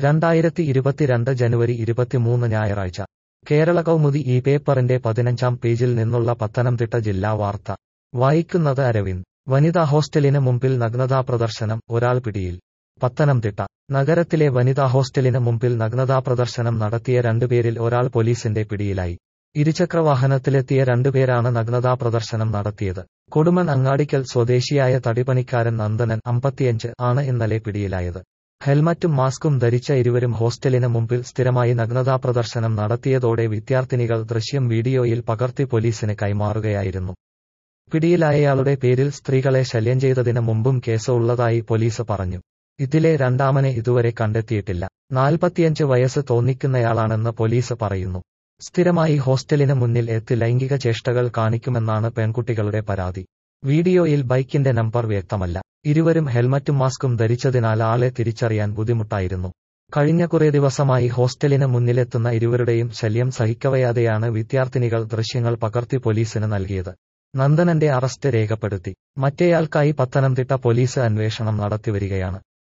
രണ്ടായിരത്തി ഇരുപത്തിരണ്ട് ജനുവരി ഇരുപത്തിമൂന്ന് ഞായറാഴ്ച കേരള കൗമുദി ഈ പേപ്പറിന്റെ പതിനഞ്ചാം പേജിൽ നിന്നുള്ള പത്തനംതിട്ട ജില്ലാ വാർത്ത വായിക്കുന്നത് അരവിന്ദ് വനിതാ ഹോസ്റ്റലിന് മുമ്പിൽ നഗ്നതാ പ്രദർശനം ഒരാൾ പിടിയിൽ പത്തനംതിട്ട നഗരത്തിലെ വനിതാ ഹോസ്റ്റലിന് മുമ്പിൽ നഗ്നതാ പ്രദർശനം നടത്തിയ രണ്ടുപേരിൽ ഒരാൾ പോലീസിന്റെ പിടിയിലായി ഇരുചക്രവാഹനത്തിലെത്തിയ രണ്ടുപേരാണ് നഗ്നതാ പ്രദർശനം നടത്തിയത് കൊടുമൺ അങ്ങാടിക്കൽ സ്വദേശിയായ തടിപണിക്കാരൻ നന്ദനൻ അമ്പത്തിയഞ്ച് ആണ് ഇന്നലെ പിടിയിലായത് ഹെൽമറ്റും മാസ്കും ധരിച്ച ഇരുവരും ഹോസ്റ്റലിന് മുമ്പിൽ സ്ഥിരമായി നഗ്നതാ പ്രദർശനം നടത്തിയതോടെ വിദ്യാർത്ഥിനികൾ ദൃശ്യം വീഡിയോയിൽ പകർത്തി പോലീസിന് കൈമാറുകയായിരുന്നു പിടിയിലായയാളുടെ പേരിൽ സ്ത്രീകളെ ശല്യം ചെയ്തതിന് മുമ്പും കേസ് ഉള്ളതായി പോലീസ് പറഞ്ഞു ഇതിലെ രണ്ടാമനെ ഇതുവരെ കണ്ടെത്തിയിട്ടില്ല നാൽപ്പത്തിയഞ്ച് വയസ്സ് തോന്നിക്കുന്നയാളാണെന്ന് പോലീസ് പറയുന്നു സ്ഥിരമായി ഹോസ്റ്റലിന് മുന്നിൽ എത്തി ലൈംഗിക ചേഷ്ടകൾ കാണിക്കുമെന്നാണ് പെൺകുട്ടികളുടെ പരാതി വീഡിയോയിൽ ബൈക്കിന്റെ നമ്പർ വ്യക്തമല്ല ഇരുവരും ഹെൽമറ്റും മാസ്കും ധരിച്ചതിനാൽ ആളെ തിരിച്ചറിയാൻ ബുദ്ധിമുട്ടായിരുന്നു കഴിഞ്ഞ കുറേ ദിവസമായി ഹോസ്റ്റലിന് മുന്നിലെത്തുന്ന ഇരുവരുടെയും ശല്യം സഹിക്കവയാതെയാണ് വിദ്യാർത്ഥിനികൾ ദൃശ്യങ്ങൾ പകർത്തി പോലീസിന് നൽകിയത് നന്ദനന്റെ അറസ്റ്റ് രേഖപ്പെടുത്തി മറ്റേയാൾക്കായി പത്തനംതിട്ട പോലീസ് അന്വേഷണം നടത്തിവരികയാണ്